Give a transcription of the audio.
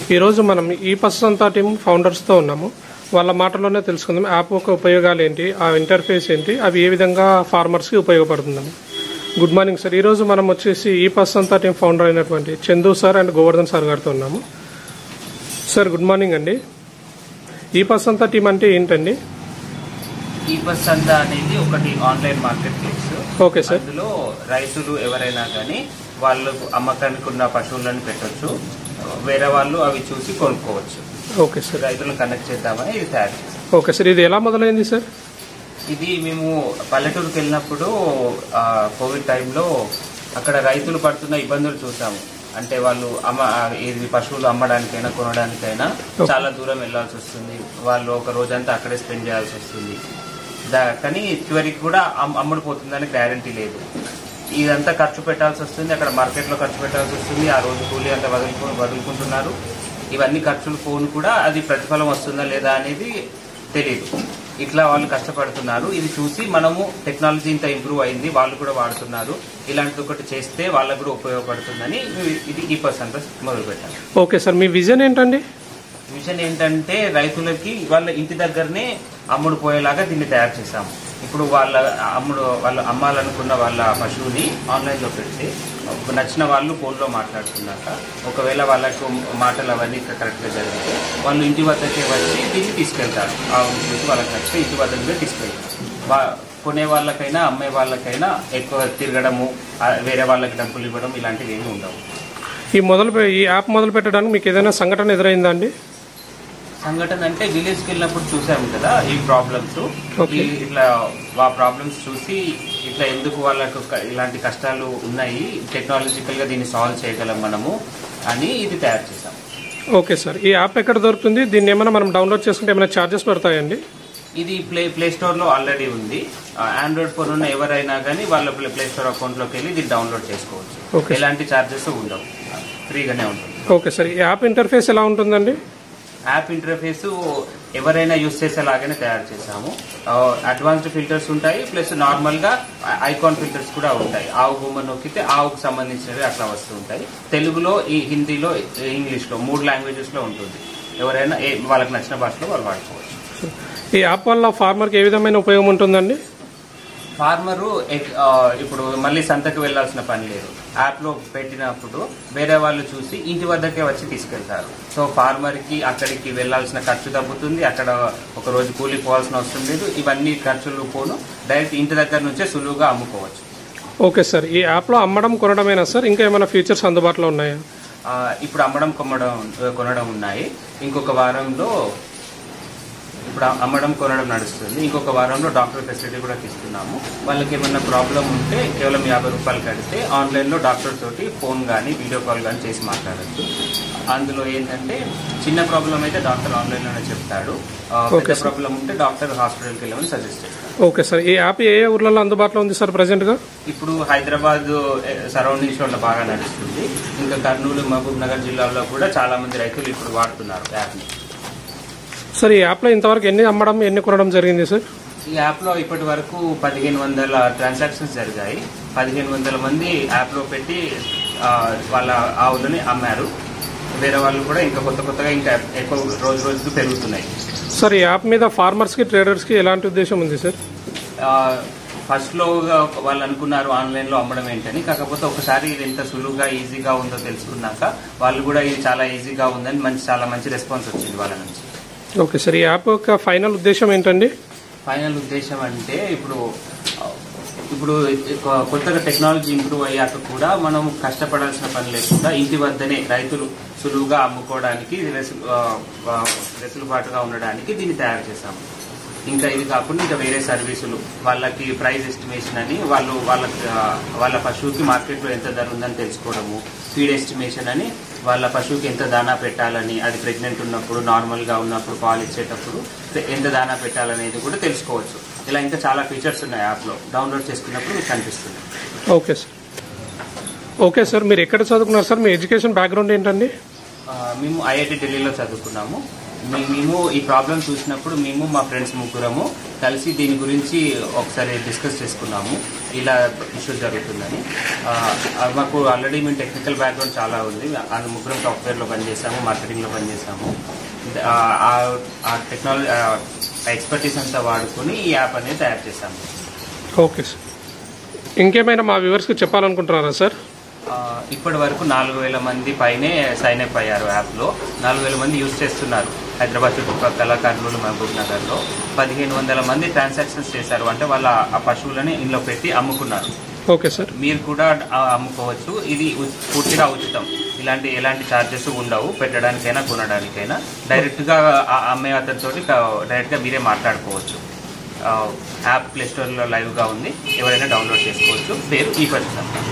ఈరోజు మనం ఈ పసంతా టీం ఫౌండర్స్తో ఉన్నాము వాళ్ళ మాటల్లోనే తెలుసుకుందాం యాప్ యొక్క ఉపయోగాలు ఏంటి ఆ ఇంటర్ఫేస్ ఏంటి అవి ఏ విధంగా ఫార్మర్స్కి ఉపయోగపడుతుందని గుడ్ మార్నింగ్ సార్ ఈరోజు మనం వచ్చేసి ఈ పసంతా టీం ఫౌండర్ అయినటువంటి Chandu sir and Govardhan sir గారితో ఉన్నాము సార్ గుడ్ మార్నింగ్ అండి ఈ పసంతా టీం అంటే ఏంటండి ఈ బస్ అంతా అనేది ఒకటి online market place okay sir అందులో రైతులు ఎవరైనా కానీ వాళ్ళు అమ్మకానికి ఉన్న పశువులను పెట్టొచ్చు వేరే వాళ్ళు అవి చూసి కొనుక్కోవచ్చు ఓకే సార్ రైతులను కనెక్ట్ చేద్దామని ఇది తయారు చేస్తాం ఓకే సార్ ఇది ఎలా మొదలైంది సార్ ఇది మేము పల్లెటూరుకి వెళ్ళినప్పుడు ఆ, కోవిడ్ టైంలో అక్కడ రైతులు పడుతున్న ఇబ్బందులు చూసాము అంటే వాళ్ళు అమ్మ ఆ, ఇది పశువులు అమ్మడానికైనా కొనడానికైనా చాలా దూరం వెళ్ళాల్సి వస్తుంది వాళ్ళు ఒక రోజంతా అక్కడే స్పెండ్ చేయాల్సి వస్తుంది దా- కానీ చివరికి కూడా అమ్- అమ్ముడుపోతుందని గ్యారంటీ లేదు ఇదంతా ఖర్చు పెట్టాల్సి వస్తుంది అక్కడ మార్కెట్లో ఖర్చు పెట్టాల్సి వస్తుంది ఆ రోజు కూలీ అంతా వదులుకు వదులుకుంటున్నారు ఇవన్నీ ఖర్చులు పోను కూడా అది ప్రతిఫలం వస్తుందా లేదా అనేది తెలియదు ఇట్లా వాళ్ళు కష్టపడుతున్నారు ఇది చూసి మనము టెక్నాలజీ ఇంత ఇంప్రూవ్ అయింది వాళ్ళు కూడా వాడుతున్నారు ఇలాంటిది ఒకటి చేస్తే వాళ్ళకు కూడా ఉపయోగపడుతుందని ఇది ఈ పర్సెంట్ మొదలు పెట్టాను ఓకే సార్ మీ విజన్ ఏంటండి విషయం ఏంటంటే రైతులకి వాళ్ళ ఇంటి దగ్గరనే అమ్ముడు పోయేలాగా దీన్ని తయారు చేశాము ఇప్పుడు వాళ్ళ అమ్ముడు వాళ్ళు అమ్మాలనుకున్న వాళ్ళ పశువుని ఆన్లైన్లో పెడితే నచ్చిన వాళ్ళు ఫోన్లో మాట్లాడుకున్నాక ఒకవేళ వాళ్ళకు మాటలు అవన్నీ కరెక్ట్గా జరిగితే వాళ్ళు ఇంటి వద్దకే వచ్చి దీన్ని తీసుకెళ్తారు ఆ చూసి వాళ్ళకి నచ్చితే ఇంటి వద్దకే తీసుకెళ్తారు వా- కొనే వాళ్ళకైనా అమ్మే వాళ్ళకైనా ఎక్కువ తిరగడము ఆ, వేరే వాళ్ళకి డబ్బులు ఇవ్వడం ఇలాంటివి ఏమి ఉండవు ఈ మొదలు పె- ఈ యాప్ మొదలు పెట్టడానికి మీకు ఏదైనా సంఘటన ఎదురైందా అండి సంఘటన అంటే విలేజ్కి వెళ్ళినప్పుడు చూసాము కదా ఈ ప్రాబ్లమ్స్ Okay. ఇట్లా ఆ ప్రాబ్లమ్స్ చూసి ఇట్లా ఎందుకు వాళ్ళకు క- ఇలాంటి కష్టాలు ఉన్నాయి టెక్నాలజికల్ గా దీన్ని సాల్వ్ చేయగలం మనము అని ఇది తయారు చేసాం ఓకే సార్ ఈ యాప్ ఎక్కడ దొరుకుతుంది దీన్ని ఏమైనా మనం డౌన్లోడ్ చేసుకుంటే ఏమైనా ఛార్జెస్ పడతాయండి ఇది ప్లే ప్లే స్టోర్ లో ఆల్రెడీ ఉంది ఆండ్రాయిడ్ ఫోన్ ఉన్న ఎవరైనా కానీ వాళ్ళ ప్లే ప్లే స్టోర్ అకౌంట్ లోకి వెళ్ళి దీన్ని డౌన్లోడ్ చేసుకోవచ్చు Okay. ఎలాంటి ఛార్జెస్ ఉండవు ఫ్రీగానే ఉంటుంది ఓకే సార్ ఈ యాప్ ఇంటర్ఫేస్ ఎలా ఉంటుందండి యాప్ ఇంటర్ఫేస్ ఎవరైనా యూస్ చేసేలాగానే తయారు చేసాము అడ్వాన్స్డ్ ఫిల్టర్స్ ఉంటాయి ప్లస్ నార్మల్ గా ఐకాన్ ఫిల్టర్స్ కూడా ఉంటాయి ఆవు బొమ్మ నొక్కితే ఆవుకు సంబంధించినవి అట్లా వస్తూ ఉంటాయి తెలుగులో ఈ హిందీలో ఇంగ్లీష్ లో మూడు లాంగ్వేజెస్ లో ఉంటుంది ఎవరైనా ఏ- వాళ్ళకి నచ్చిన భాషలో వాళ్ళు వాడుకోవచ్చు ఈ యాప్ వల్ల ఫార్మర్కి ఏ విధమైన ఉపయోగం ఉంటుందండి ఫార్మరు ఎక్- ఆ, ఇప్పుడు మళ్ళీ సంతకు వెళ్లాల్సిన పని లేదు యాప్ లో పెట్టినప్పుడు వేరే వాళ్ళు చూసి ఇంటి వద్దకే వచ్చి తీసుకెళ్తారు సో ఫార్మర్ కి అక్కడికి వెళ్లాల్సిన ఖర్చు తగ్గుతుంది అక్కడ ఒక రోజు కూలి పోవాల్సిన అవసరం లేదు ఇవన్నీ ఖర్చులు పోను డైరెక్ట్ ఇంటి దగ్గర నుంచే సులువుగా అమ్ముకోవచ్చు ఓకే సార్ ఈ యాప్లో అమ్మడం కొనడమేనా సార్ ఇంకా ఏమైనా ఫీచర్స్ అందుబాటులో ఉన్నాయా ఆ, ఇప్పుడు అమ్మడం కొమ్మడం కొనడం ఉన్నాయి ఇంకొక వారంలో ఇప్పుడు అమ్మడం కొనడం నడుస్తుంది ఇంకొక వారంలో డాక్టర్ ఫెసిలిటీ కూడా ఇస్తున్నాము వాళ్ళకి ఏమన్నా ప్రాబ్లం ఉంటే కేవలం యాభై రూపాయలు కడితే ఆన్లైన్లో డాక్టర్ తోటి ఫోన్ కానీ వీడియో కాల్ కానీ చేసి మాట్లాడచ్చు అందులో ఏంటంటే చిన్న ప్రాబ్లం అయితే డాక్టర్ ఆన్లైన్లోనే చెప్తాడు ఆ, Okay, పెద్ద sir. ప్రాబ్లం ఉంటే డాక్టర్ హాస్పిటల్కి వెళ్ళమని సజెస్ట్ చేస్తాడు ఓకే సార్ ఈ యాప్ ఏ ఏ ఊర్లలో అందుబాటులో ఉంది సార్ ప్రజెంట్గా ఇప్పుడు హైదరాబాద్ సరౌండింగ్స్ లో బాగా నడుస్తుంది ఇంకా కర్నూలు మహబూబ్ నగర్ జిల్లాలో కూడా చాలా మంది రైతులు ఇప్పుడు వాడుతున్నారు యాప్ని సార్ ఈ యాప్లో ఇంతవరకు ఎన్ని అమ్మడం ఎన్ని కొనడం జరిగింది సార్ ఈ యాప్ లో ఇప్పటి వరకు పదిహేను వందల ట్రాన్సాక్షన్స్ జరిగాయి పదిహేను వందల మంది యాప్ లో పెట్టి ఆ, వాళ్ళ ఆవులని అమ్మారు వేరే వాళ్ళు కూడా ఇంకా కొత్త కొత్తగా ఇంకా ఎక్కువ రోజు రోజుకు పెరుగుతున్నాయి సార్ ఈ యాప్ మీద ఫార్మర్స్కి ట్రేడర్స్కి ఎలాంటి ఉద్దేశం ఉంది సార్ ఫస్ట్ లో వాళ్ళు అనుకున్నారు ఆన్లైన్ లో అమ్మడం ఏంటని కాకపోతే ఒకసారి ఇది ఎంత సులువుగా ఈజీగా ఉందో తెలుసుకున్నాక వాళ్ళు కూడా ఇది చాలా ఈజీగా ఉందని మంచి చాలా మంచి రెస్పాన్స్ వచ్చింది వాళ్ళ నుంచి ఓకే సార్ ఈ యాప్ యొక్క ఫైనల్ ఉద్దేశం ఏంటండి ఫైనల్ ఉద్దేశం అంటే ఇప్పుడు ఇప్పుడు కొ- కొత్తగా టెక్నాలజీ ఇంప్రూవ్ అయ్యాక కూడా మనం కష్టపడాల్సిన పని లేకుండా ఇంటి వద్దనే రైతులు సులువుగా అమ్ముకోవడానికి వెసు- ఆ, ఆ, వెసులుబాటుగా ఉండడానికి దీన్ని తయారు చేశాము ఇంకా ఇది కాకుండా ఇంకా వేరే సర్వీసులు వాళ్ళకి ప్రైస్ ఎస్టిమేషన్ అని వాళ్ళు వాళ్ళ వాళ్ళ పశువుకి మార్కెట్లో ఎంత ధర ఉందని తెలుసుకోవడము ఫీడ్ ఎస్టిమేషన్ అని వాళ్ళ పశువుకి ఎంత దానా పెట్టాలని అది ప్రెగ్నెంట్ ఉన్నప్పుడు నార్మల్గా ఉన్నప్పుడు పాలు ఇచ్చేటప్పుడు ఎంత దానా పెట్టాలనేది కూడా తెలుసుకోవచ్చు ఇలా ఇంకా చాలా ఫీచర్స్ ఉన్నాయి యాప్లో డౌన్లోడ్ చేసుకున్నప్పుడు మీకు కనిపిస్తుంది ఓకే సార్ ఓకే సార్ మీరు ఎక్కడ చదువుకున్నారు సార్ మీ ఎడ్యుకేషన్ బ్యాక్గ్రౌండ్ ఏంటండి ఆ, మేము ఐఐటి ఢిల్లీలో చదువుకున్నాము మే- మేము ఈ ప్రాబ్లం చూసినప్పుడు మేము మా ఫ్రెండ్స్ ముగ్గురము కలిసి దీని గురించి ఒకసారి డిస్కస్ చేసుకున్నాము ఇలా ఇష్యూ జరుగుతుందని ఆ, ఆ, మాకు ఆల్రెడీ మేము టెక్నికల్ బ్యాక్గ్రౌండ్ చాలా ఉంది ఆ ముగ్గురం సాఫ్ట్వేర్లో పనిచేసాము మార్కెటింగ్లో పనిచేసాము ఆ, ఆ- ఆ టెక్నాలజీ ఎక్స్పర్టీస్ అంతా వాడుకొని ఈ యాప్ అనేది తయారు చేశాము ఓకే సార్ ఇంకేమైనా మా వ్యూవర్స్కి చెప్పాలనుకుంటున్నారా సార్ ఆ, ఇప్పటి వరకు నాలుగు వేల మంది పైనే సైన్ అప్ అయ్యారు యాప్లో నాలుగు వేల మంది యూజ్ చేస్తున్నారు హైదరాబాద్ చుట్టుపక్కల కర్నూలు మహబూబ్ నగర్లో పదిహేను వందల మంది ట్రాన్సాక్షన్స్ చేశారు అంటే వాళ్ళ ఆ పశువులని ఇంట్లో పెట్టి అమ్ముకున్నారు ఓకే సార్ మీరు కూడా ఆ, అమ్ముకోవచ్చు ఇది ఉ- పూర్తిగా ఉచితం ఇలాంటి ఎలాంటి ఛార్జెస్ ఉండవు పెట్టడానికైనా కొనడానికైనా డైరెక్ట్గా ఆ- అమ్మే అతనితో డైరెక్ట్గా మీరే మాట్లాడుకోవచ్చు ఆ, యాప్ ప్లే స్టోర్లో లైవ్గా ఉంది ఎవరైనా డౌన్లోడ్ చేసుకోవచ్చు పేరు ఈ పశుసంత